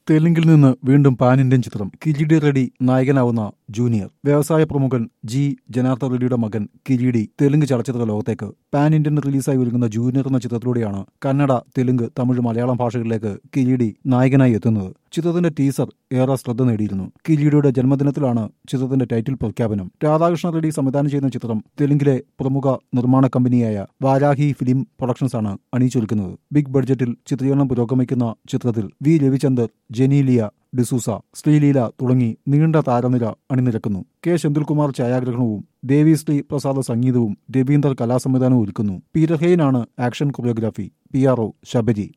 തെലുങ്കിൽ നിന്ന് വീണ്ടും pan Indian ചിത്രം കിരീടി റെഡ്ഡി നായകനാവുന്ന ജൂനിയർ വ്യവസായ പ്രമുഖൻ ജി ജനാർദ്ദൻ റെഡ്ഡിയുടെ മകൻ കിരീടി തെലുങ്ക് ചലച്ചിത്ര ലോകത്തേക്ക് പാൻ ഇന്ത്യൻ റിലീസായി ഒരുങ്ങുന്ന ജൂനിയർ എന്ന ചിത്രത്തിലൂടെയാണ് കന്നഡ തെലുങ്ക് തമിഴ് മലയാളം ഭാഷകളിലേക്ക് കിരീടി നായകനായി എത്തുന്നത് ചിത്രത്തിന്റെ ടീസർ ഏറെ ശ്രദ്ധ നേടിയിരുന്നു കിരീടിയുടെ ജന്മദിനത്തിലാണ് ചിത്രത്തിന്റെ ടൈറ്റിൽ പ്രഖ്യാപനം രാധാകൃഷ്ണ റെഡ്ഡി സംവിധാനം ചെയ്യുന്ന ചിത്രം തെലുങ്കിലെ പ്രമുഖ നിർമ്മാണ കമ്പനിയായ വാരാഹി ഫിലിം പ്രൊഡക്ഷൻസ് ആണ് അണിയിച്ചൊരുക്കുന്നത് ബിഗ് ബഡ്ജറ്റിൽ ചിത്രീകരണം പുരോഗമിക്കുന്ന ചിത്രത്തിൽ വി രവിചന്ദർ ജനീലിയ ഡിസൂസ ശ്രീലീല തുടങ്ങി നീണ്ട താരനിര അണിനിരക്കുന്നു കെ സെന്തിൽകുമാർ ഛായാഗ്രഹണവും ദേവിശ്രീ പ്രസാദ സംഗീതവും രവീന്ദർ കലാസംവിധാനവും ഒരുക്കുന്നു പീറ്റർ ഹെയ്നാണ് action choreography P R O Sabari